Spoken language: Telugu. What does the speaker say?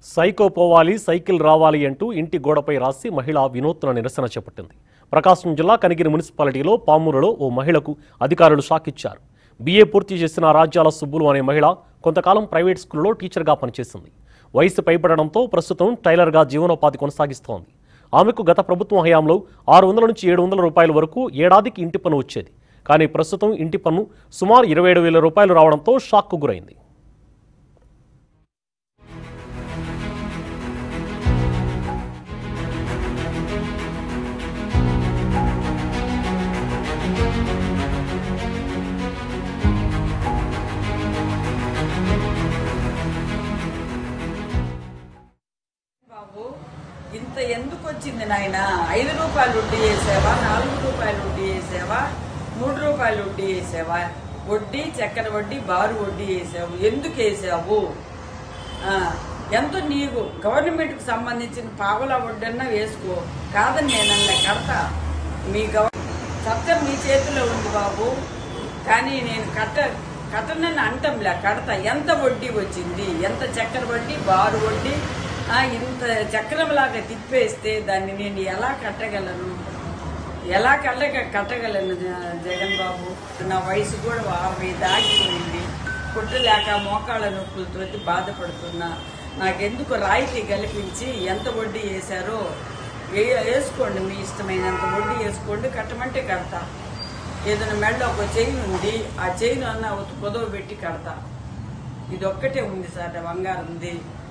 సైకో పోవాలి సైకిల్ రావాలి అంటూ ఇంటి గోడపై రాసి మహిళ వినూత్న నిరసన చేపట్టింది ప్రకాశం జిల్లా కనిగిరి మున్సిపాలిటీలో పామూరులో ఓ మహిళకు అధికారులు షాక్ ఇచ్చారు బీఏ పూర్తి చేసిన రాజ్యాల సుబ్బులు అనే మహిళ కొంతకాలం ప్రైవేట్ స్కూల్లో టీచర్గా పనిచేసింది వయసు పైబడడంతో ప్రస్తుతం టైలర్గా జీవనోపాధి కొనసాగిస్తోంది ఆమెకు గత ప్రభుత్వం హయాంలో ఆరు వందల నుంచి ఏడు వందల రూపాయల వరకు ఏడాదికి ఇంటి పన్ను వచ్చేది కానీ ప్రస్తుతం ఇంటి పన్ను సుమారు ఇరవై ఏడు వేల రూపాయలు రావడంతో షాక్కు గురైంది బాబు ఇంత ఎందుకు వచ్చింది నాయన ఐదు రూపాయలు వడ్డీ వేసావా నాలుగు రూపాయలు వడ్డీ వేసావా మూడు రూపాయలు వడ్డీ వేసావా వడ్డీ చక్కెర వడ్డీ బారు వడ్డీ వేసావు ఎందుకు వేసావు ఆ, ఎంత నీకు గవర్నమెంట్కి సంబంధించిన పావలా వడ్డన్నా వేసుకో కాదని నేనన్నా కడతా మీ గవ చట్టం మీ చేతిలో ఉంది బాబు కానీ నేను కట్ట కట్టనని అంటంలే కడతా ఎంత వడ్డీ వచ్చింది ఎంత చక్కెర వడ్డీ బారు వడ్డీ ఆ, ఇంత చక్రంలాగా తిప్పేస్తే దాన్ని నేను ఎలా కట్టగలను ఎలా కళ్ళ కట్టగలను జ- జగన్ బాబు నా వయసు కూడా అరవై దాటిపోయింది కుట్టలేక మోకాళ్ళ నొప్పులతో బాధపడుతున్నా నాకెందుకు రాయితీ కల్పించి ఎంత వడ్డీ వేశారో వే- వేసుకోండి మీ ఇష్టమైనంత వడ్డీ వేసుకోండి కట్టమంటే కడతా ఏదైనా మెడలో ఒక చైన్ ఉంది ఆ చైన్ అన్న ఒక పొదవ పెట్టి కడతా ఇది ఒక్కటే ఉంది సార్ బంగారం ఉంది